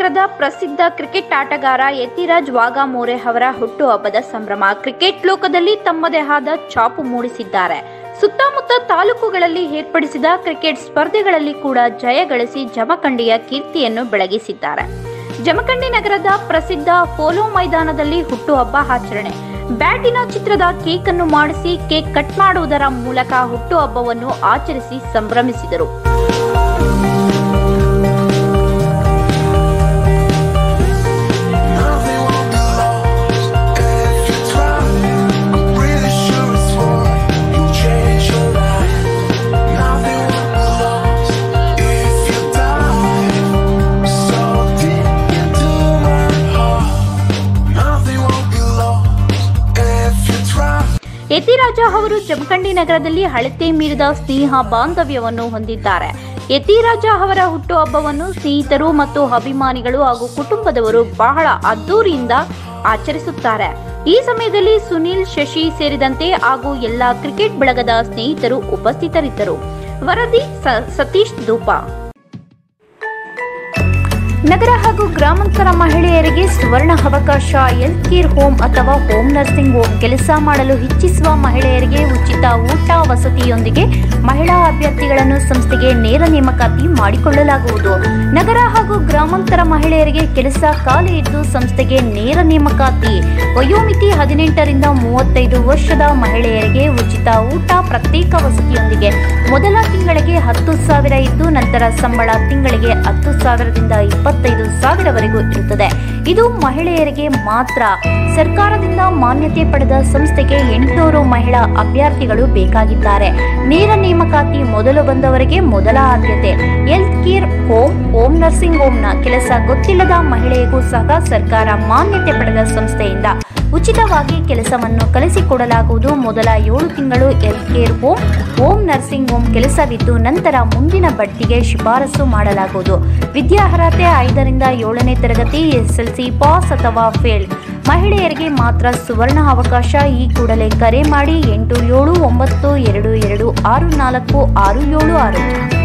ನಗರದ ಪ್ರಸಿದ್ಧ ಕ್ರಿಕೆಟ್ ಆಟಗಾರ ಯತಿರಾಜ್ ವಾಘಮೋರೆ ಅವರ ಹುಟ್ಟುಹಬ್ಬದ ಸಂಭ್ರಮ ಕ್ರಿಕೆಟ್ ಲೋಕದಲ್ಲಿ ತಮ್ಮದೇ ಆದ ಛಾಪು ಮೂಡಿಸಿದ್ದಾರೆ ಸುತ್ತಮುತ್ತ ತಾಲೂಕುಗಳಲ್ಲಿ ಏರ್ಪಡಿಸಿದ ಕ್ರಿಕೆಟ್ ಸ್ಪರ್ಧೆಗಳಲ್ಲಿ ಕೂಡ ಜಯ ಗಳಿಸಿ ಜಮಖಂಡಿಯ ಕೀರ್ತಿಯನ್ನು ಬೆಳಗಿಸಿದ್ದಾರೆ ಜಮಖಂಡಿ ನಗರದ ಪ್ರಸಿದ್ಧ ಪೋಲೋ ಮೈದಾನದಲ್ಲಿ ಹುಟ್ಟುಹಬ್ಬ ಆಚರಣೆ ಬ್ಯಾಟಿನ ಚಿತ್ರದ ಕೇಕ್ ಅನ್ನು ಮಾಡಿಸಿ ಕೇಕ್ ಕಟ್ ಮಾಡುವುದರ ಮೂಲಕ ಹುಟ್ಟುಹಬ್ಬವನ್ನು ಆಚರಿಸಿ ಸಂಭ್ರಮಿಸಿದರು Nothing won't be lost if you try. I'm really sure it's what you change your life. Nothing won't be lost if you dive so deep into my heart. Nothing won't be lost if you try. Yathiraja ಅವರು ಜಮಖಂಡಿ ನಗರದಲ್ಲಿ ಅಳತೆ ಮೀರಿದ ಸ್ನೇಹ ಬಾಂಧವ್ಯವನ್ನು ಹೊಂದಿದ್ದಾರೆ ಯತಿರಾಜ ಅವರ ಹುಟ್ಟುಹಬ್ಬವನ್ನು ಸ್ನೇಹಿತರು ಮತ್ತು ಅಭಿಮಾನಿಗಳು ಹಾಗೂ ಕುಟುಂಬದವರು ಬಹಳ ಅದ್ದೂರಿಯಿಂದ ಆಚರಿಸುತ್ತಾರೆ ಈ ಸಮಯದಲ್ಲಿ ಸುನಿಲ್ ಶಶಿ ಸೇರಿದಂತೆ ಹಾಗೂ ಎಲ್ಲ ಕ್ರಿಕೆಟ್ ಬಳಗದ ಸ್ನೇಹಿತರು ಉಪಸ್ಥಿತರಿದ್ದರು ವರದಿ ಸ- ಸತೀಶ್ ಧೂಪ ನಗರ ಹಾಗೂ ಗ್ರಾಮಾಂತರ ಮಹಿಳೆಯರಿಗೆ ಸುವರ್ಣ ಅವಕಾಶ ಹೆಲ್ತ್ ಕೇರ್ ಹೋಮ್ ಅಥವಾ ಹೋಮ್ ನರ್ಸಿಂಗ್ ಹೋಮ್ ಕೆಲಸ ಮಾಡಲು ಇಚ್ಛಿಸುವ ಮಹಿಳೆಯರಿಗೆ ಉಚಿತ ಊಟ ವಸತಿಯೊಂದಿಗೆ ಮಹಿಳಾ ಅಭ್ಯರ್ಥಿಗಳನ್ನು ಸಂಸ್ಥೆಗೆ ನೇರ ನೇಮಕಾತಿ ಮಾಡಿಕೊಳ್ಳಲಾಗುವುದು ನಗರ ಹಾಗೂ ಗ್ರಾಮಾಂತರ ಮಹಿಳೆಯರಿಗೆ ಕೆಲಸ ಖಾಲಿ ಇದ್ದು ಸಂಸ್ಥೆಗೆ ನೇರ ನೇಮಕಾತಿ ವಯೋಮಿತಿ ಹದಿನೆಂಟರಿಂದ ಮೂವತ್ತೈದು ವರ್ಷದ ಮಹಿಳೆಯರಿಗೆ ಉಚಿತ ಊಟ ಪ್ರತ್ಯೇಕ ವಸತಿಯೊಂದಿಗೆ ಮೊದಲ ತಿಂಗಳಿಗೆ ಹತ್ತು ಸಾವಿರ ಇದ್ದು ನಂತರ ಸಂಬಳ ತಿಂಗಳಿಗೆ ಹತ್ತು ಸಾವಿರದಿಂದ ಇಪ್ಪತ್ತೈದು ಸಾವಿರವರೆಗೂ ಇರುತ್ತದೆ ಇದು ಮಹಿಳೆಯರಿಗೆ ಮಾತ್ರ ಸರ್ಕಾರದಿಂದ ಮಾನ್ಯತೆ ಪಡೆದ ಸಂಸ್ಥೆಗೆ ಎಂಟುನೂರು ಮಹಿಳಾ ಅಭ್ಯರ್ಥಿಗಳು ಬೇಕಾಗಿದ್ದಾರೆ ನೇರ ನೇಮಕಾತಿ ಮೊದಲು ಬಂದವರಿಗೆ ಮೊದಲ ಆದ್ಯತೆ health care home home nursing ಹೋಮ್ನ ಕೆಲಸ ಗೊತ್ತಿಲ್ಲದ ಮಹಿಳೆಗೂ ಸಹ ಸರ್ಕಾರ ಮಾನ್ಯತೆ ಪಡೆದ ಸಂಸ್ಥೆಯಿಂದ ಉಚಿತವಾಗಿ ಕೆಲಸವನ್ನು ಕಲಿಸಿಕೊಡಲಾಗುವುದು ಮೊದಲ ಏಳು ತಿಂಗಳು health care home home nursing home ಕೆಲಸವಿದ್ದು ನಂತರ ಮುಂದಿನ ಬಡ್ತಿಗೆ ಶಿಫಾರಸು ಮಾಡಲಾಗುವುದು ವಿದ್ಯಾರ್ಹತೆ ಐದರಿಂದ ಏಳನೇ ತರಗತಿ ಎಸ್ಎಲ್ಸಿ ಪಾಸ್ ಅಥವಾ ಫೇಲ್ ಮಹಿಳೆಯರಿಗೆ ಮಾತ್ರ ಸುವರ್ಣ ಅವಕಾಶ ಈ ಕೂಡಲೇ ಕರೆ ಮಾಡಿ ಎಂಟು ಏಳು ಒಂಬತ್ತು ಎರಡು ಎರಡು ಆರು ನಾಲ್ಕು ಆರು ಏಳು ಆರು